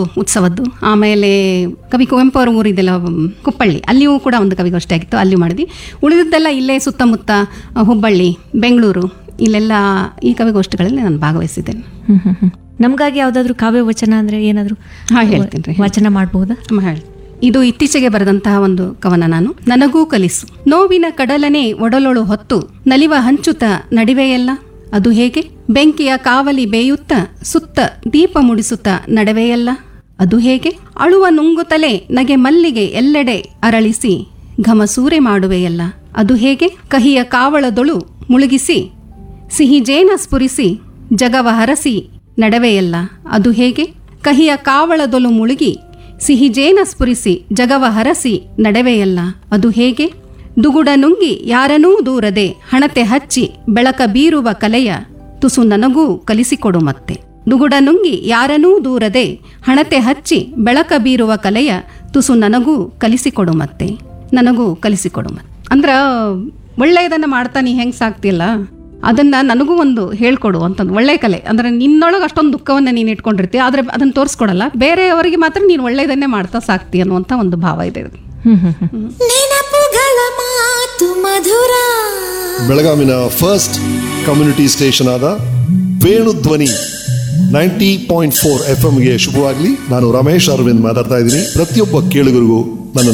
ಉತ್ಸವದ್ದು ಆಮೇಲೆ ಕವಿ ಕುವೆಂಪು ಅವರ ಊರಿದೆಲ್ಲ ಮ್, ಕುಪ್ಪಳ್ಳಿ ಅಲ್ಲಿಯೂ ಕೂಡ ಒಂದು ಕವಿಗೋಷ್ಠಿ ಆಗಿತ್ತು ಅಲ್ಲಿ ಮಾಡಿದ್ವಿ ಉಳಿದಿದ್ದೆಲ್ಲ ಇಲ್ಲೇ ಸುತ್ತಮುತ್ತ ಆ, ಹುಬ್ಬಳ್ಳಿ ಬೆಂಗಳೂರು ಇಲ್ಲೆಲ್ಲ ಈ ಕವಿಗೋಷ್ಠಿಗಳಲ್ಲಿ ನಾನು ಭಾಗವಹಿಸಿದ್ದೇನೆ ಹ್ಮ್ ಹ್ಮ್ ಹ್ಮ್ ನಮ್ಗಾಗಿ ಯಾವ್ದಾದ್ರು ಕಾವ್ಯ ವಚನ ಅಂದ್ರೆ ಏನಾದ್ರು ಹಾ ಹೇಳ್ತೀನಿ ರೀ ವಚನ ಮಾಡಬಹುದಾ ಅಮ್ಮ ಹೇಳಿ ಇದು ಇತ್ತೀಚೆಗೆ ಬರೆದಂತಹ ಒಂದು ಕವನ ನಾನು ನನಗೂ ಕಲಿಸು ನೋವಿನ ಕಡಲನೆ ಒಡಲೊಳು ಹೊತ್ತು ನಲಿವ ಹಂಚುತ ನಡಿವೆಯಲ್ಲ ಅದು ಹೇಗೆ ಬೆಂಕಿಯ ಕಾವಲಿ ಬೇಯುತ್ತ ಸುತ್ತ ದೀಪ ಮುಡಿಸುತ್ತ ನಡವೆಯಲ್ಲ ಅದು ಹೇಗೆ ಅಳುವ ನುಂಗುತ್ತಲೇ ನಗೆ ಮಲ್ಲಿಗೆ ಎಲ್ಲೆಡೆ ಅರಳಿಸಿ ಘಮಸೂರೆ ಮಾಡುವೆಯಲ್ಲ ಅದು ಹೇಗೆ ಕಹಿಯ ಕಾವಳದೊಳು ಮುಳುಗಿಸಿ ಸಿಹಿ ಜೇನ ಸ್ಫುರಿಸಿ ಜಗವ ಹರಸಿ ನಡವೆಯಲ್ಲ ಅದು ಹೇಗೆ ಕಹಿಯ ಕಾವಳದೊಲು ಮುಳುಗಿ ಸಿಹಿ ಜೇನ ಸ್ಫುರಿಸಿ ಜಗವ ಹರಸಿ ನಡವೆಯಲ್ಲ ಅದು ಹೇಗೆ ದುಗುಡ ನುಂಗಿ ಯಾರನೂ ದೂರದೆ ಹಣತೆ ಹಚ್ಚಿ ಬೆಳಕ ಬೀರುವ ಕಲೆಯ ತುಸು ನನಗೂ ಕಲಿಸಿಕೊಡು ಮತ್ತೆ ದುಗುಡ ನುಂಗಿ ಯಾರನೂ ದೂರದೆ ಹಣತೆ ಹಚ್ಚಿ ಬೆಳಕ ಬೀರುವ ಕಲೆಯ ತುಸು ನನಗೂ ಕಲಿಸಿಕೊಡು ಮತ್ತೆ ನನಗೂ ಕಲಿಸಿಕೊಡು ಮತ್ತೆ ಅಂದ್ರ ಒಳ್ಳೆಯದನ್ನ ಮಾಡ್ತಾ ನೀ ಹೆಂಗ್ ಸಾಕ್ತಿಯಲ್ಲ ಅದನ್ನ ನನಗೂ ಒಂದು ಹೇಳ್ಕೊಡು ಅಂತಂದು ಒಳ್ಳೆ ಕಲೆ ಅಂದ್ರೆ ನಿನ್ನೊಳಗೆ ಅಷ್ಟೊಂದು ದುಃಖವನ್ನ ನೀನು ಇಟ್ಕೊಂಡಿರ್ತೀಯ ಆದ್ರೆ ಅದನ್ನ ತೋರಿಸ್ಕೊಡಲ್ಲ ಬೇರೆಯವರಿಗೆ ಮಾತ್ರ ನೀನು ಒಳ್ಳೆಯದನ್ನೇ ಮಾಡ್ತಾ ಸಾಕ್ತಿ ಅನ್ನುವಂಥ ಒಂದು ಭಾವ ಇದೆ ಇದು. ಹ್ಮ್ ಹ್ಮ್ ಹ್ಮ್ ನೆನಪುಗಳ ಮಾತು ಮಧುರ ಬೆಳಗಾವಿನ ಫಸ್ಟ್ ಕಮ್ಯುನಿಟಿ ಸ್ಟೇಷನ್ ಆದ Venudhwani ninety point four F ಎಂಗೆ ಶುಭವಾಗಲಿ ನಾನು ರಮೇಶ್ ಅರವಿಂದ್ ಮಾತಾಡ್ತಾ ಇದ್ದೀನಿ ಪ್ರತಿಯೊಬ್ಬ ಕೇಳುಗರಿಗೂ ನನ್ನ